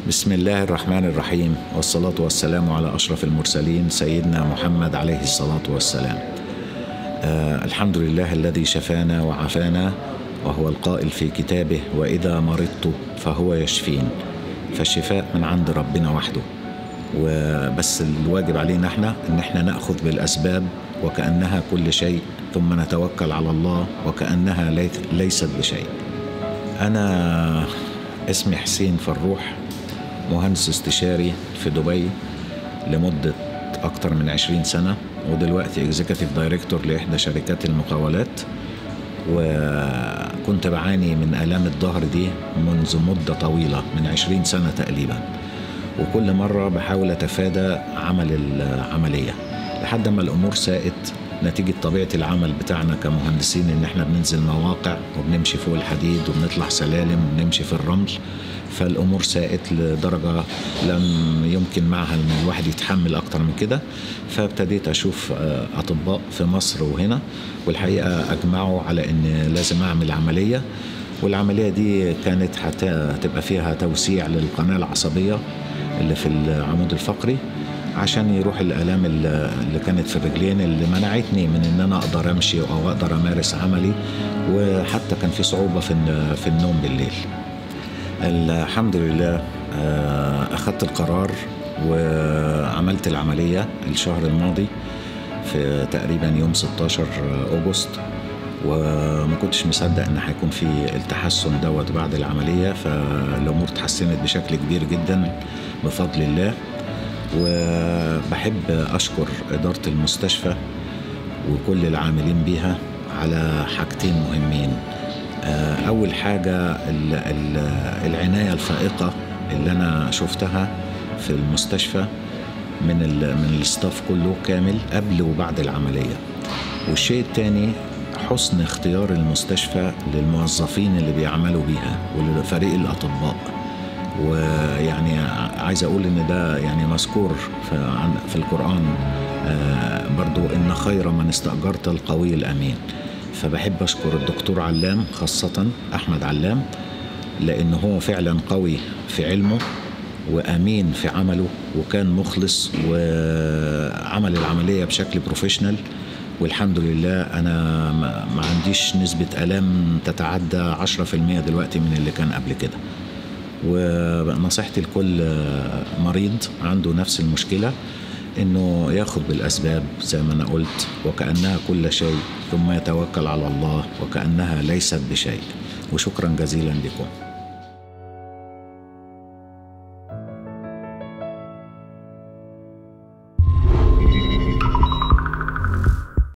بسم الله الرحمن الرحيم والصلاة والسلام على أشرف المرسلين سيدنا محمد عليه الصلاة والسلام آه الحمد لله الذي شفانا وعافانا وهو القائل في كتابه وإذا مرضت فهو يشفين فالشفاء من عند ربنا وحده وبس الواجب علينا احنا ان احنا ناخذ بالاسباب وكانها كل شيء ثم نتوكل على الله وكانها ليت- ليست بشيء انا اسمي حسين فروح مهندس استشاري في دبي لمدة أكتر من 20 سنة ودلوقتي اكزيكتيف دايركتور لإحدى شركات المقاولات وكنت بعاني من آلام الظهر دي منذ مدة طويلة من 20 سنة تقريبا وكل مرة بحاول أتفادى عمل العملية لحد ما الأمور ساءت نتيجة طبيعة العمل بتاعنا كمهندسين إن إحنا بننزل مواقع وبنمشي فوق الحديد وبنطلع سلالم وبنمشي في الرمل فالأمور ساءت لدرجة لم يمكن معها إن الواحد يتحمل أكتر من كده فابتديت أشوف آه، أطباء في مصر وهنا والحقيقة أجمعوا على إن لازم أعمل عملية والعملية دي كانت حتى هتبقى فيها توسيع للقناة العصبية اللي في العمود الفقري عشان يروح الآلام اللي اللي كانت في الرجلين اللي منعتني من إن أنا أقدر أمشي أو أقدر أمارس عملي وحتى كان في صعوبة في الن- في النوم بالليل. الحمد لله آه، أخدت القرار وعملت العملية الشهر الماضي في تقريبا يوم 16 أغسطس وما كنتش مصدق ان هيكون في التحسن دوت بعد العمليه فالامور اتحسنت بشكل كبير جدا بفضل الله وبحب اشكر اداره المستشفى وكل العاملين بيها على حاجتين مهمين آه، اول حاجه ال- ال- العنايه الفائقه اللي انا شفتها في المستشفى من ال من الستاف كله كامل قبل وبعد العمليه والشيء الثاني حسن اختيار المستشفى للموظفين اللي بيعملوا بيها ولفريق الاطباء ويعني عايز اقول ان ده يعني مذكور في, عن- في القران آه، برضو ان خير من استاجرت القوي الامين فبحب اشكر الدكتور علام خاصه احمد علام لان هو فعلا قوي في علمه وامين في عمله وكان مخلص وعمل العمليه بشكل بروفيشنال والحمد لله انا ما ما عنديش نسبه الام تتعدى 10% دلوقتي من اللي كان قبل كده ونصيحتي لكل مريض عنده نفس المشكله انه ياخذ بالاسباب زي ما انا قلت وكانها كل شيء ثم يتوكل على الله وكانها ليست بشيء وشكرا جزيلا لكم